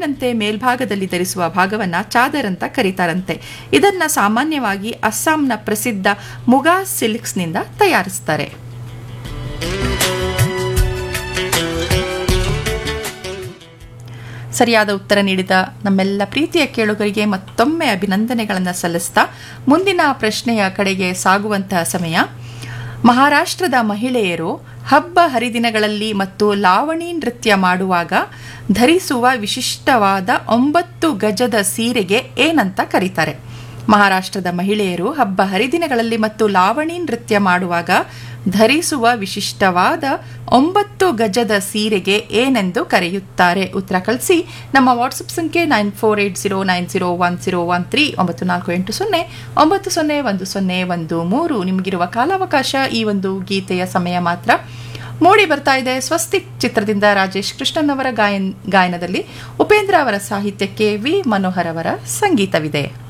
ಫ್ರಾಕ್ನಂತೆ ಮೇಲ್ಭಾಗದಲ್ಲಿ ಧರಿಸುವ ಭಾಗವನ್ನ ಚಾದರ್ ಅಂತ ಕರೀತಾರಂತೆ ಇದನ್ನ ಸಾಮಾನ್ಯವಾಗಿ ಅಸ್ಸಾಂನ ಪ್ರಸಿದ್ಧ ಮುಗಾ ಸಿಲ್ಕ್ಸ್ನಿಂದ ತಯಾರಿಸ್ತಾರೆ ಸರಿಯಾದ ಉತ್ತರ ನೀಡಿದ ನಮ್ಮೆಲ್ಲ ಪ್ರೀತಿಯ ಕೇಳುಗರಿಗೆ ಮತ್ತೊಮ್ಮೆ ಅಭಿನಂದನೆಗಳನ್ನು ಸಲ್ಲಿಸ್ತಾ ಮುಂದಿನ ಪ್ರಶ್ನೆಯ ಕಡೆಗೆ ಸಾಗುವಂತಹ ಸಮಯ ಮಹಾರಾಷ್ಟ್ರದ ಮಹಿಳೆಯರು ಹಬ್ಬ ಹರಿದಿನಗಳಲ್ಲಿ ಮತ್ತು ಲಾವಣಿ ನೃತ್ಯ ಮಾಡುವಾಗ ಧರಿಸುವ ವಿಶಿಷ್ಟವಾದ ಒಂಬತ್ತು ಗಜದ ಸೀರೆಗೆ ಏನಂತ ಕರೀತಾರೆ ಮಹಾರಾಷ್ಟ್ರದ ಮಹಿಳೆಯರು ಹಬ್ಬ ಹರಿದಿನಗಳಲ್ಲಿ ಮತ್ತು ಲಾವಣಿ ನೃತ್ಯ ಮಾಡುವಾಗ ಧರಿಸುವ ವಿಶಿಷ್ಟವಾದ ಒಂಬತ್ತು ಗಜದ ಸೀರೆಗೆ ಏನೆಂದು ಕರೆಯುತ್ತಾರೆ ಉತ್ತರ ಕಳಿಸಿ ನಮ್ಮ ವಾಟ್ಸಪ್ ಸಂಖ್ಯೆ nine four eight zero nine zero one zero one three ಒಂಬತ್ತು ನಾಲ್ಕು ಎಂಟು ಸೊನ್ನೆ ಒಂಬತ್ತು ಸೊನ್ನೆ ಒಂದು ಸೊನ್ನೆ ಒಂದು ಮೂರು ನಿಮಗಿರುವ ಕಾಲಾವಕಾಶ ಈ ಒಂದು ಗೀತೆಯ ಸಮಯ ಮಾತ್ರ ಮೂಡಿ ಬರ್ತಾ ಇದೆ ಸ್ವಸ್ತಿಕ್ ಚಿತ್ರದಿಂದ ರಾಜೇಶ್ ಕೃಷ್ಣನ್ ಅವರ ಗಾಯನ್ ಗಾಯನದಲ್ಲಿ ಉಪೇಂದ್ರ ಅವರ ಸಾಹಿತ್ಯಕ್ಕೆ ವಿ ಮನೋಹರ್ ಅವರ ಸಂಗೀತವಿದೆ